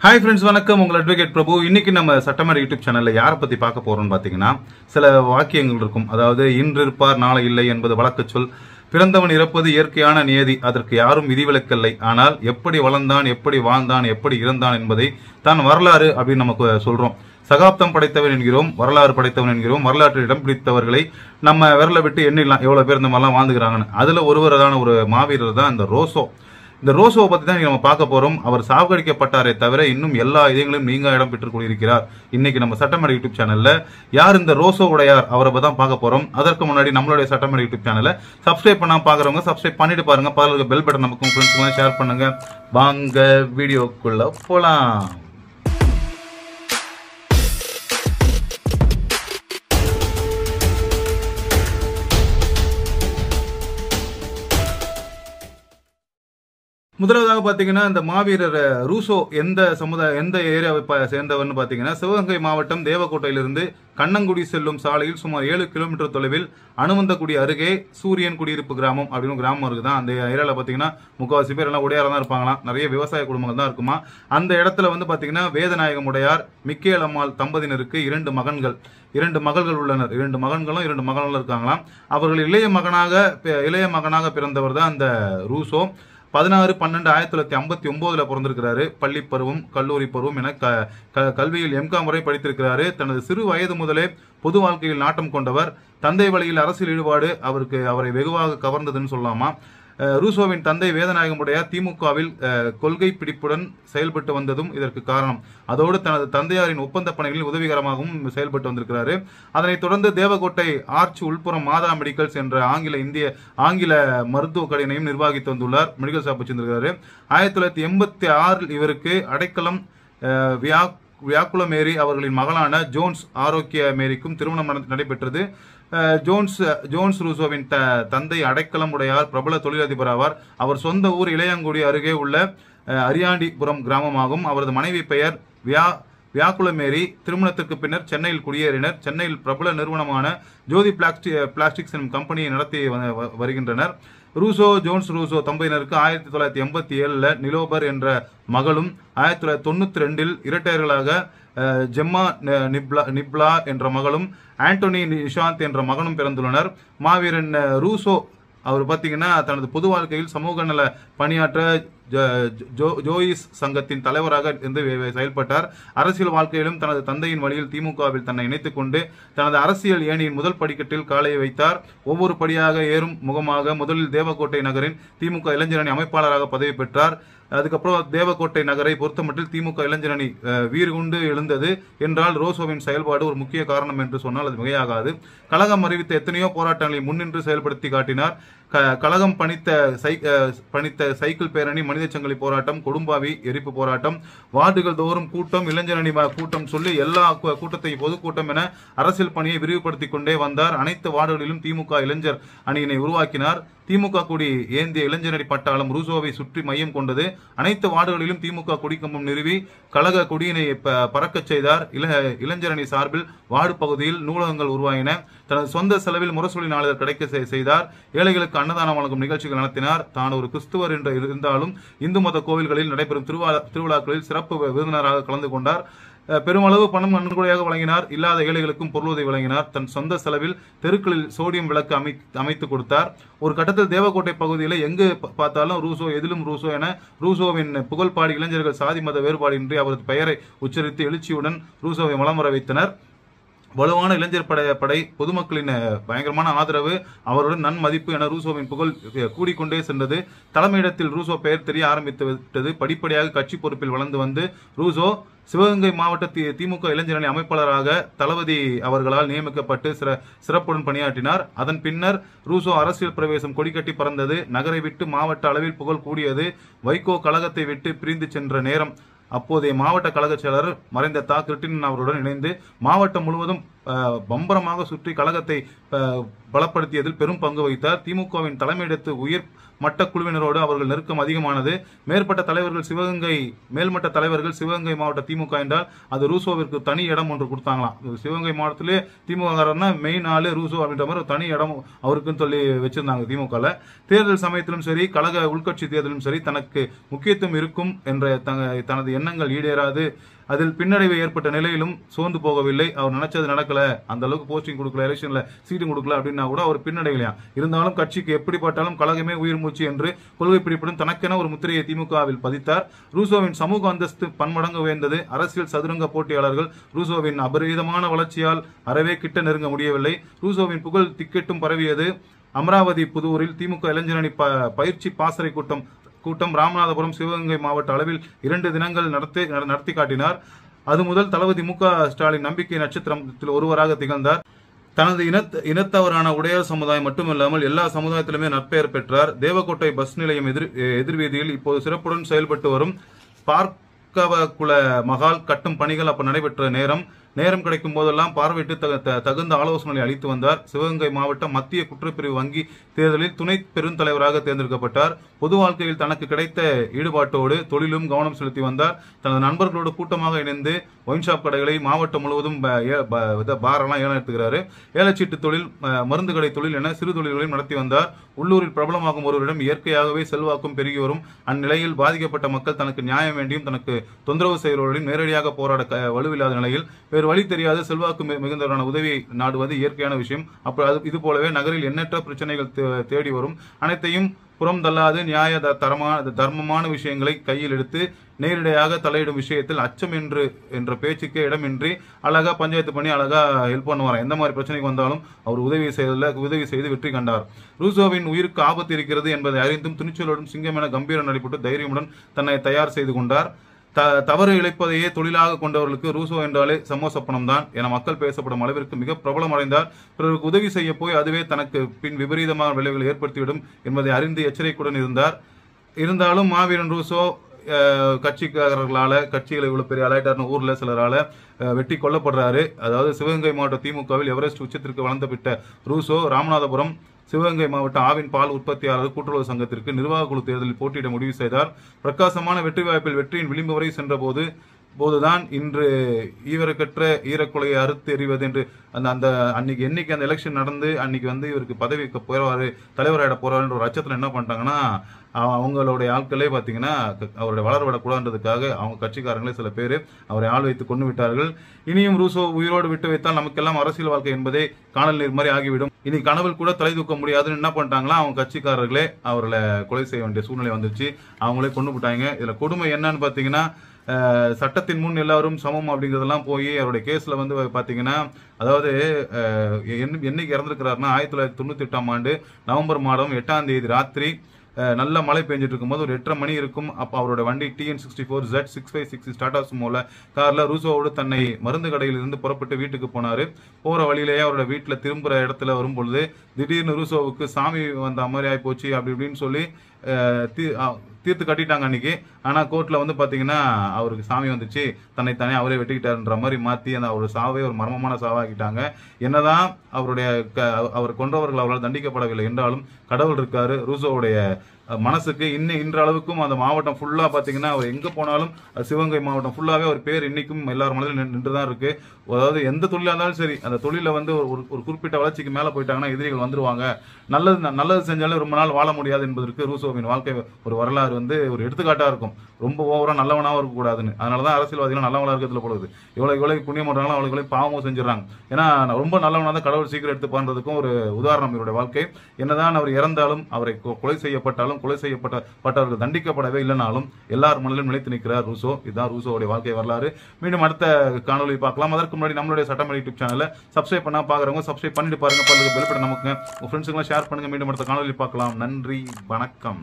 Hi friends வணக்கம் உங்கள் advocate பிரபு இன்னைக்கு நம்ம சட்டமன்ற யூடியூப் சேனல்ல யாரை பத்தி பார்க்க போறோம்னு பாத்தீங்கன்னா சில வாக்கியங்கள் இருக்கும் அதாவது இன்று இருப்பார் நாளை இல்லை என்பது வழக்குச் சொல் பிறந்தவன் இறப்பது இயற்கையான நியதி அதற்கு யாரும் விதிவிலக்கல்லை ஆனால் எப்படி வளர்ந்தான் எப்படி வாழ்ந்தான் எப்படி இறந்தான் என்பதை தான் வரலாறு அப்படின்னு நமக்கு சொல்றோம் சகாப்தம் படைத்தவன் என்கிறோம் வரலாறு படைத்தவன் என்கிறோம் வரலாற்றில் இடம் பிடித்தவர்களை நம்ம விரல விட்டு எண்ணிடலாம் எவ்வளவு பேர் இந்த மாதிரிலாம் வாழ்ந்துக்கிறாங்கன்னு அதுல ஒருவரான ஒரு மாவீரர் தான் இந்த ரோசோ இந்த ரோசோவை பத்தி தான் இன்னைக்கு நம்ம பார்க்க போறோம் அவர் சாவகடிக்கப்பட்டாரே தவிர இன்னும் எல்லா இதயங்களும் நீங்க இடம் பெற்றுக் கொண்டிருக்கிறார் இன்னைக்கு நம்ம சட்டமன்ற யூடியூப் சேனல்ல யார் இந்த ரோசோ உடையார் அவரை பத்தி தான் பார்க்க போறோம் அதற்கு முன்னாடி நம்மளுடைய சட்டமன்ற யூடியூப் சேனலை சப்ஸ்கிரைப் பண்ணாம பாக்குறவங்க சப்ஸ்கிரைப் பண்ணிட்டு பாருங்க பக்கத்துல பெல் பட்டன் நமக்கு ஃப்ரெண்ட்ஸ்க்கு ஷேர் பண்ணுங்க வாங்க வீடியோக்குள்ள போலாம் முதலாவதாக பாத்தீங்கன்னா இந்த மாவீரர் அஹ், ரூசோ எந்த சமுதாய எந்த ஏரியாவை ப- சேர்ந்தவர்னு பாத்தீங்கன்னா சிவகங்கை மாவட்டம் தேவக்கோட்டையிலிருந்து கண்ணங்குடி செல்லும் சாலையில் சுமார் ஏழு கிலோமீட்டர் தொலைவில் அனுமந்தக்குடி அருகே சூரியன் குடியிருப்பு கிராமம் அப்படின்னு கிராமம் இருக்குதா அந்த ஏரியால பாத்தீங்கன்னா முக்காவாசி பேர் எல்லாம் உடையாரா தான் இருப்பாங்களாம் நிறைய விவசாய குடும்பங்கள் தான் இருக்குமா அந்த இடத்துல வந்து பாத்தீங்கன்னா வேதநாயகம் உடையார் மிக்கேல் அம்மாள் தம்பதியினருக்கு இரண்டு மகன்கள் இரண்டு மகள்கள் உள்ளனர் இரண்டு மகன்களும் இரண்டு மகன்களும் இருக்காங்களாம் அவர்கள் இளைய மகனாக பி- இளைய மகனாக பிறந்தவர் தான் அந்த ரூசோ பதினாறு பன்னெண்டு ஆயிரத்தி தொள்ளாயிரத்தி ஐம்பத்தி ஒன்பதுல பிறந்திருக்கிறாரு பள்ளி பருவம் கல்லூரி பருவம் என க- க- கல்வியில் எம்காம் வரை படித்திருக்கிறாரு தனது சிறு வயது முதலே பொது வாழ்க்கையில் நாட்டம் கொண்டவர் தந்தை வழியில் அரசியல் ஈடுபாடு அவருக்கு அவரை வெகுவாக கவர்ந்ததுன்னு சொல்லலாமா அஹ், ரூசோவின் தந்தை வேதநாயகமுடைய திமுகவில் அஹ், கொள்கை பிடிப்புடன் செயல்பட்டு வந்ததும் இதற்கு காரணம் அதோடு தனது தந்தையாரின் ஒப்பந்த பணிகளில் உதவிகரமாகவும் செயல்பட்டு வந்திருக்கிறாரு அதனைத் தொடர்ந்து தேவகோட்டை ஆர்ச் உள்புறம் மாதா மெடிக்கல்ஸ் என்ற ஆங்கில இந்திய ஆங்கில மருத்துவ கடையினையும் நிர்வகித்து வந்துள்ளார் மெடிக்கல் ஷாப் வச்சிருந்திருக்காரு ஆயிரத்தி தொள்ளாயிரத்தி எண்பத்தி ஆறில் இவருக்கு அடைக்கலம் அஹ், வியா வியாக்குளமேரி அவர்களின் மகளான ஜோன்ஸ் ஆரோக்கிய மேரிக்கும் திருமணம் நடந்து- நடைபெற்றது அஹ், ஜோன்ஸ் ஜோன்ஸ் ரூசோவின் த தந்தை அடைக்கலம் உடையார் பிரபல தொழிலதிபர் ஆவார் அவர் சொந்த ஊர் இளையங்குடி அருகே உள்ள அஹ், அரியாண்டிபுரம் கிராமமாகும் அவரது மனைவி பெயர் வியா வியாக்குளமேரி திருமணத்திற்கு பின்னர் சென்னையில் குடியேறினர் சென்னையில் பிரபல நிறுவனமான ஜோதி பிளாஸ்டி பிளாஸ்டிக்ஸ் எனும் கம்பெனியை நடத்தி வ- வ- வருகின்றனர் ரூசோ ஜோன்ஸ் ரூசோ தம்பதியினருக்கு ஆயிரத்தி தொள்ளாயிரத்தி எண்பத்தி ஏழுல நிலோபர் என்ற மகளும் ஆயிரத்தி தொள்ளாயிரத்தி தொண்ணூத்தி ரெண்டில் இரட்டையர்களாக அஹ், ஜெம்மா ந- நிப்லா நிப்லா என்ற மகளும் ஆண்டோனி நிஷாந்த் என்ற மகனும் பிறந்துள்ளனர் மாவீரன் அஹ், ரூசோ அவர் பார்த்தீங்கன்னா தனது பொது வாழ்க்கையில் சமூக நல பணியாற்ற ஜ- ஜோ- ஜோயிஸ் சங்கத்தின் தலைவராக இருந்து வே- வே- செயல்பட்டார் அரசியல் வாழ்க்கையிலும் தனது தந்தையின் வழியில் திமுகவில் தன்னை இணைத்துக் கொண்டு தனது அரசியல் ஏணியின் முதல் படிக்கட்டில் காலையை வைத்தார் ஒவ்வொரு படியாக ஏறும் முகமாக முதலில் தேவக்கோட்டை நகரின் திமுக இளைஞரணி அமைப்பாளராக பதவி பெற்றார் அதுக்கப்புறம் தேவக்கோட்டை நகரை பொறுத்தமட்டில் திமுக இளைஞரணி அஹ், வீறுகுண்டு எழுந்தது என்றால் ரோசோவின் செயல்பாடு ஒரு முக்கிய காரணம் என்று சொன்னால் அது மிகையாகாது கழகம் அறிவித்த எத்தனையோ போராட்டங்களை முன்னின்று செயல்படுத்தி காட்டினார் க- கழகம் பணித்த சை அஹ், பணித்த சைக்கிள் பேரணி மனித சங்கிலி போராட்டம் கொடும்பாவி எரிப்பு போராட்டம் வார்டுகள் தோறும் கூட்டம் இளைஞரணி வ- கூட்டம் சொல்லி எல்லா கூ- கூட்டத்தையும் பொதுக்கூட்டம் என அரசியல் பணியை விரிவுபடுத்திக் கொண்டே வந்தார் அனைத்து வார்டுகளிலும் திமுக இளைஞர் அணியினை உருவாக்கினார் திமுக கொடி ஏந்திய இளைஞரணி பட்டாளம் ரூசோவை சுற்றி மையம் கொண்டது அனைத்து வார்டுகளிலும் திமுக கொடிக்கம்பம் நிறுவி கழக கொடியினை ப- பறக்கச் செய்தார் இள இளைஞரணி சார்பில் வார்டு பகுதியில் நூலகங்கள் உருவாயின தனது சொந்த செலவில் முரசொலி நாளிதழ் கிடைக்க செய்- செய்தார் ஏழைகளுக்கு அன்னதானம் வழங்கும் நிகழ்ச்சிகள் நடத்தினார் தான் ஒரு கிறிஸ்துவர் என்று இருந்தாலும் இந்து மத கோவில்களில் நடைபெறும் திருவிழா திருவிழாக்களில் சிறப்பு விருந்தினராக கலந்து கொண்டார் அஹ், பெருமளவு பணம் நன்கொடையாக வழங்கினார் இல்லாத ஏழைகளுக்கும் பொருளுதவி வழங்கினார் தன் சொந்த செலவில் தெருக்களில் சோடியம் விளக்கு அமை அமைத்து கொடுத்தார் ஒரு கட்டத்தில் தேவக்கோட்டை பகுதியில் எங்கு ப- பார்த்தாலும் ரூசோ எதிலும் ரூசோ என ரூசோவின் புகழ்பாடி இளைஞர்கள் சாதி மத வேறுபாடின்றி அவரது பெயரை உச்சரித்து எழுச்சியுடன் ரூசோவை வலம் வர வைத்தனர் வலுவான இளைஞர் படை படை பொதுமக்களின் அஹ், பயங்கரமான ஆதரவு அவருடன் நன்மதிப்பு என ரூசோவின் புகழ் அஹ், கூடிக்கொண்டே சென்றது தலைமையிடத்தில் ரூசோ பெயர் தெரிய ஆரம்பித்து விட்டது படிப்படியாக கட்சி பொறுப்பில் வளர்ந்து வந்து ரூசோ சிவகங்கை மாவட்ட தி- திமுக இளைஞரணி அமைப்பாளராக தளபதி அவர்களால் நியமிக்கப்பட்டு சிற சிறப்புடன் பணியாற்றினார் அதன் பின்னர் ரூசோ அரசியல் பிரவேசம் கொடிக்கட்டி பறந்தது நகரை விட்டு மாவட்ட அளவில் புகழ் கூடியது வைகோ கழகத்தை விட்டு பிரிந்து சென்ற நேரம் அப்போதைய மாவட்ட கழக செயலர் மறைந்த தா கிருட்டிணன் அவருடன் இணைந்து மாவட்டம் முழுவதும் அஹ், பம்பரமாக சுற்றி கழகத்தை அஹ், பலப்படுத்தியதில் பெரும் பங்கு வகித்தார் திமுகவின் தலைமையிடத்து உயர் மட்ட குழுவினரோடு அவர்கள் நெருக்கம் அதிகமானது மேற்பட்ட தலைவர்கள் சிவகங்கை மேல்மட்ட தலைவர்கள் சிவகங்கை மாவட்ட திமுக என்றால் அது ரூசோவிற்கு தனி இடம் ஒன்று கொடுத்தாங்களாம் இது சிவகங்கை மாவட்டத்திலே திமுக மெயின் ஆளு ரூசோ அப்படின்ற மாதிரி ஒரு தனி இடம் அவருக்குன்னு சொல்லி வச்சிருந்தாங்க திமுகல தேர்தல் சமயத்திலும் சரி கழக உள்கட்சி தேர்தலும் சரி தனக்கு முக்கியத்துவம் இருக்கும் என்ற தங்க- தனது எண்ணங்கள் ஈடேறாது அதில் பின்னடைவு ஏற்பட்ட நிலையிலும் சோர்ந்து போகவில்லை அவர் நினைச்சது நடக்கல அந்த அளவுக்கு போஸ்டிங் கொடுக்கல எலெக்ஷன்ல சீட்டும் கொடுக்கல அப்படின்னா கூட அவர் பின்னடைவிலையா இருந்தாலும் கட்சிக்கு எப்படி பட்டாலும் கழகமே உயிர் மூச்சு என்று கொள்கை பிடிப்புடன் தனக்கென ஒரு முத்திரையை திமுகவில் பதித்தார் ரூசோவின் சமூக அந்தஸ்து பன்மடங்கு உயர்ந்தது அரசியல் சதுரங்க போட்டியாளர்கள் ரூசோவின் அபரிதமான வளர்ச்சியால் அறவே கிட்ட நெருங்க முடியவில்லை ரூசோவின் புகழ் திக்கெட்டும் பரவியது அமராவதி புதூரில் திமுக இளைஞரணி ப- பயிற்சி பாசறை கூட்டம் கூட்டம் ராமநாதபுரம் சிவகங்கை மாவட்ட அளவில் இரண்டு தினங்கள் நடத்தி நடத்தி காட்டினார் அது முதல் தளபதி மு க ஸ்டாலின் நம்பிக்கை நட்சத்திரத்தில் ஒருவராக திகழ்ந்தார் தனது இனத்த இனத்தவரான உடையார் சமுதாயம் மட்டுமில்லாமல் எல்லா சமுதாயத்திலுமே நற்பெயர் பெற்றார் தேவக்கோட்டை பஸ் நிலையம் எதிர் எதிர்வீதியில் இப்போது சிறப்புடன் செயல்பட்டு வரும் பார்க்கவ குல மகால் கட்டும் பணிகள் அப்ப நடைபெற்ற நேரம் நேரம் கிடைக்கும் போதெல்லாம் பார்வையிட்டு தக- த- தகுந்த ஆலோசனை அளித்து வந்தார் சிவகங்கை மாவட்ட மத்திய குற்றப்பிரிவு வங்கி தேர்தலில் துணை பெருந்தலைவராக தேர்ந்தெடுக்கப்பட்டார் பொது வாழ்க்கையில் தனக்கு கிடைத்த ஈடுபாட்டோடு தொழிலும் கவனம் செலுத்தி வந்தார் தனது நண்பர்களோடு கூட்டமாக இணைந்து ஒயின் ஷாப் கடைகளை மாவட்டம் முழுவதும் ப- ஏ- ப- இத பாரெல்லாம் ஏலம் எடுத்துக்கிறாரு ஏலச்சீட்டு தொழில் ம- மருந்து கடை தொழில் என சிறு தொழில்களையும் நடத்தி வந்தார் உள்ளூரில் பிரபலமாகும் ஒருவரிடம் இயற்கையாகவே செல்வாக்கும் பெருகி வரும் அந்நிலையில் பாதிக்கப்பட்ட மக்கள் தனக்கு நியாயம் வேண்டியும் தனக்கு தொந்தரவு செய்கிறவர்களின் நேரடியாக போராட க- வலுவில்லாத நிலையில் வேறு வழி தெரியாத செல்வாக்கு மி- மிகுந்தவரான உதவியை நாடுவது இயற்கையான விஷயம் அப்ப அது இது போலவே நகரில் எண்ணற்ற பிரச்சனைகள் தே- தேடி வரும் அனைத்தையும் புறம் தள்ளாது நியாய த- தரமான தர்மமான விஷயங்களை கையில் எடுத்து நேரடியாக தலையிடும் விஷயத்தில் அச்சம் என்று என்ற பேச்சுக்கே இடமின்றி அழகா பஞ்சாயத்து பண்ணி அழகா ஹெல்ப் பண்ணுவார் எந்த மாதிரி பிரச்சனைக்கு வந்தாலும் அவர் உதவி செய்தல உதவி செய்து வெற்றி கண்டார் ரூசோவின் உயிருக்கு ஆபத்து இருக்கிறது என்பதை அறிந்தும் துணிச்சலோடும் சிங்கம் என கம்பீர நடைபெற்று தைரியமுடன் தன்னை தயார் செய்து கொண்டார் த தவறு இழைப்பதையே தொழிலாக கொண்டவர்களுக்கு ரூசோ என்றாலே சமோசப்பனம் தான் என மக்கள் பேசப்படும் அளவிற்கு மிக பிரபலம் அடைந்தார் பிறருக்கு உதவி செய்ய போய் அதுவே தனக்கு பின் விபரீதமான விளைவுகளை ஏற்படுத்திவிடும் என்பதை அறிந்து எச்சரிக்கையுடன் இருந்தார் இருந்தாலும் மாவீரன் ரூசோ அஹ், கட்சிக்காரர்களால கட்சிகளை இவ்வளவு பெரிய அலைட்டார்னு ஊர்ல சிலரால அஹ், வெட்டி கொல்லப்படுறாரு அதாவது சிவகங்கை மாவட்ட திமுகவில் எவரெஸ்ட் உச்சத்திற்கு வளர்ந்துவிட்ட ரூசோ ராமநாதபுரம் சிவகங்கை மாவட்ட ஆவின் பால் உற்பத்தியாளர் கூட்டுறவு சங்கத்திற்கு நிர்வாக குழு தேர்தலில் போட்டியிட முடிவு செய்தார் பிரகாசமான வெற்றி வாய்ப்பில் வெற்றியின் விளிம்பு வரை சென்றபோது போதுதான் இன்று ஈவரக்கற்ற ஈரக்குலையை அறுத்து எறிவது என்று அந்த அந்த அன்னைக்கு என்னைக்கு அந்த எலெக்ஷன் நடந்து அன்னைக்கு வந்து இவருக்கு பதவிக்கு போறாரு தலைவராயிட போறாருன்ற ஒரு அச்சத்தில் என்ன பண்ணிட்டாங்கன்னா அவ- அவங்களுடைய ஆட்களே பார்த்தீங்கன்னா க- அவருடைய வளர விடக்கூடாதுன்றதுக்காக அவங்க கட்சிக்காரங்களே சில பேர் அவரை ஆள் வைத்து கொண்டு விட்டார்கள் இனியும் ரூசோ உயிரோடு விட்டு வைத்தால் நமக்கெல்லாம் அரசியல் வாழ்க்கை என்பதே காணல் நீர் மாதிரி ஆகிவிடும் இனி கனவில் கூட தலை தூக்க முடியாதுன்னு என்ன பண்ணிட்டாங்களா அவங்க கட்சிக்காரர்களே அவர்களை கொலை செய்ய வேண்டிய சூழ்நிலை வந்துச்சு அவங்களே கொண்டு விட்டாங்க இதுல கொடுமை என்னன்னு பார்த்தீங்கன்னா அஹ், சட்டத்தின் முன் எல்லாரும் சமம் அப்படிங்கிறதெல்லாம் போய் அவருடைய கேஸ்ல வந்து பாத்தீங்கன்னா அதாவது அஹ், என்ன- என்னைக்கு இறந்திருக்கிறாருன்னா ஆயிரத்தி தொள்ளாயிரத்தி தொண்ணூத்தி எட்டாம் ஆண்டு நவம்பர் மாதம் எட்டாம் தேதி ராத்திரி அஹ், நல்ல மழை பெஞ்சிட்டு இருக்கும்போது ஒரு எட்டரை மணி இருக்கும் அப்போ அவரோட வண்டி TN sixty four Z six five six Tata சுமோல கார்ல ரூசோவோடு தன்னை மருந்து கடையில் இருந்து புறப்பட்டு வீட்டுக்கு போனாரு போற வழியிலேயே அவரோட வீட்டுல திரும்புற இடத்துல வரும் பொழுது திடீர்னு ரூசோவுக்கு சாமி வந்த மாதிரி ஆகி போச்சு அப்படி இப்படின்னு சொல்லி அஹ், தீ- அஹ், தீர்த்து கட்டிட்டாங்க அன்னைக்கு ஆனா கோர்ட்ல வந்து பாத்தீங்கன்னா அவருக்கு சாமி வந்துச்சு தன்னை தானே அவரே வெட்டிக்கிட்டாருன்ற மாதிரி மாத்தி அந்த அவரோட சாவே ஒரு மர்மமான சாவாக்கிட்டாங்க என்னதான் அவருடைய க- அவர் கொன்றவர்கள் அவரால் தண்டிக்கப்படவில்லை என்றாலும் கடவுள் இருக்காரு ரூசோவுடைய அஹ், மனசுக்கு இன்னும் இன்ற அளவுக்கும் அந்த மாவட்டம் ஃபுல்லா பாத்தீங்கன்னா அவர் எங்க போனாலும் அது சிவகங்கை மாவட்டம் ஃபுல்லாவே அவர் பேர் இன்னைக்கும் எல்லார் மனதிலும் நின்று- நின்றுதான் இருக்கு அதாவது எந்த தொழிலா இருந்தாலும் சரி அந்த தொழில வந்து ஒரு ஒரு குறிப்பிட்ட வளர்ச்சிக்கு மேல போயிட்டாங்கன்னா எதிரிகள் வந்துருவாங்க நல்லது நல்லது செஞ்சாலும் ரொம்ப நாள் வாழ முடியாது என்பதற்கு ரூசோவின் வாழ்க்கை ஒரு வரலாறு வந்து ஒரு எடுத்துக்காட்டா இருக்கும் ரொம்ப ஓவரா நல்லவனாவும் இருக்க கூடாதுன்னு அதனாலதான் அரசியல்வாதிகள் நல்லவனா இருக்கிறதுல போடுது எவ்வளவு எவ்வளவு புண்ணியம் பண்றாங்களோ அவ்வளவு எவ்வளவு பாவமும் செஞ்சிடறாங்க ஏன்னா நான் ரொம்ப நல்லவனா தான் கடவுள் சீக்கிரம் எடுத்து பண்றதுக்கும் ஒரு உதாரணம் இவருடைய வாழ்க்கை என்னதான் அவர் இறந்தாலும் அவரை கொ- கொலை செய்யப்பட்டாலும் கொலை செய்யப்பட்ட பட்டவர்கள் தண்டிக்கப்படவே இல்லைனாலும் எல்லார் மனதிலும் நிலைத்து நிற்கிறார் ரூசோ இதுதான் ரூசோவுடைய வாழ்க்கை வரலாறு மீண்டும் அடுத்த காணொலி பார்க்கலாம் அதற்கு முன்னாடி நம்மளுடைய சட்டமன்ற யூடியூப் சேனலை சப்ஸ்கிரைப் பண்ணா பாக்குறவங்க சப்ஸ்கிரைப் பண்ணிட்டு பாருங்க பல்லுக்கு பெல்பட்ட நமக்கு உங்க ஃப்ரெண்ட்ஸுக்கெல்லாம் ஷேர் பண்ணுங்க மீண்டும் அடுத்த காணொலி பார்க்கலாம் நன்றி வணக்கம்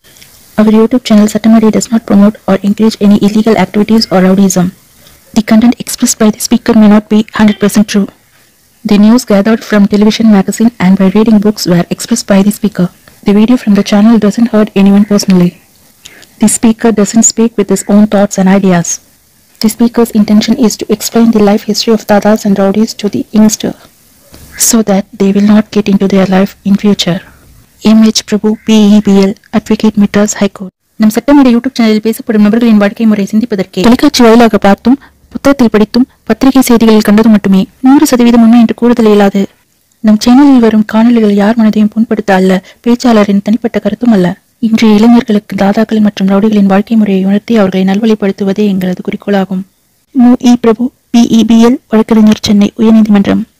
Our YouTube channel Satamari does not promote or encourage any illegal activities or rowdyism. The content expressed by the speaker may not be 100% true. The news gathered from television, magazine, and by reading books were expressed by the speaker. The video from the channel doesn't hurt anyone personally. The speaker doesn't speak with his own thoughts and ideas. The speaker's intention is to explain the life history of dadas and rowdies to the youngster so that they will not get into their life in future. MH Prabhu PEBL Advocate Madras High Court நம் சட்டமேடை YouTube சேனலில் பேசப்படும் நபர்களின் வாழ்க்கை முறை சிந்திப்பதற்கே தொலைக்காட்சி வாயிலாக பார்த்தும் புத்தகத்தில் படித்தும் பத்திரிகை செய்திகளில் கண்டது மட்டுமே நூறு சதவீதம் உண்மை என்று கூறுதல் இயலாது நம் சேனலில் வரும் காணொளிகள் யார் மனதையும் புண்படுத்த அல்ல பேச்சாளரின் தனிப்பட்ட கருத்தும் அல்ல இன்றைய இளைஞர்களுக்கு தாதாக்கள் மற்றும் ரவுடிகளின் வாழ்க்கை முறையை உணர்த்தி அவர்களை நல்வழிப்படுத்துவதே எங்களது குறிக்கோளாகும் மு இ பிரபு பிஇபிஎல் வழக்கறிஞர் சென்னை உயர்நீதிமன்றம்